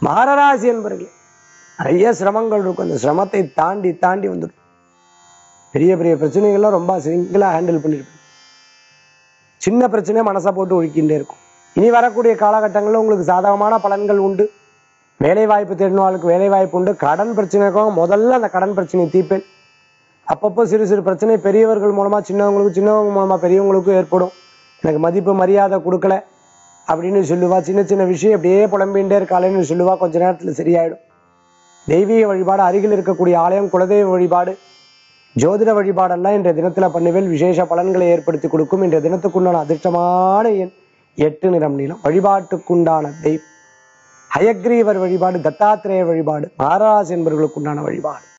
மகராசி என்பர்களே நிறைய சிரமங்கள் இருக்கும் அந்த சிரமத்தை தாண்டி தாண்டி வந்துடும் பெரிய பெரிய பிரச்சனைகள்லாம் ரொம்ப சிங்கிளா ஹேண்டில் பண்ணிருப்பேன் சின்ன பிரச்சனையை மனசை போட்டு ஒழிக்கின்றே இருக்கும் இனி வரக்கூடிய காலகட்டங்களில் உங்களுக்கு சாதகமான பலன்கள் உண்டு வேலை வாய்ப்பு தேடினாளுக்கு வேலை வாய்ப்பு உண்டு கடன் பிரச்சனை இருக்கும் முதல்ல அந்த கடன் பிரச்சனையை தீர்ப்பேன் அப்பப்போ சிறு சிறு பிரச்சனை பெரியவர்கள் மூலமா சின்னவங்களுக்கு சின்னவங்க மூலமா பெரியவங்களுக்கும் ஏற்படும் எனக்கு மதிப்பு மரியாதை கொடுக்கல அப்படின்னு சொல்லுவா சின்ன சின்ன விஷயம் அப்படியே புலம்பிகிட்டே இருக்காளேன்னு சொல்லுவா கொஞ்ச நேரத்தில் சரியாயிடும் தெய்வீக வழிபாடு அருகில் இருக்கக்கூடிய ஆலயம் குலதெய்வ வழிபாடு ஜோதிட வழிபாடெல்லாம் இன்றைய தினத்துல பண்ணுவேல் விசேஷ பலன்களை ஏற்படுத்தி கொடுக்கும் இன்றைய தினத்துக்குண்டான அதிர்ஷ்டமான எண் எட்டு நிறம் நீளம் வழிபாட்டுக்குண்டான தெய்வம் ஹயக்ரீவர் வழிபாடு தத்தாத்திரேய வழிபாடு மகாராஜ் என்பவர்களுக்குண்டான வழிபாடு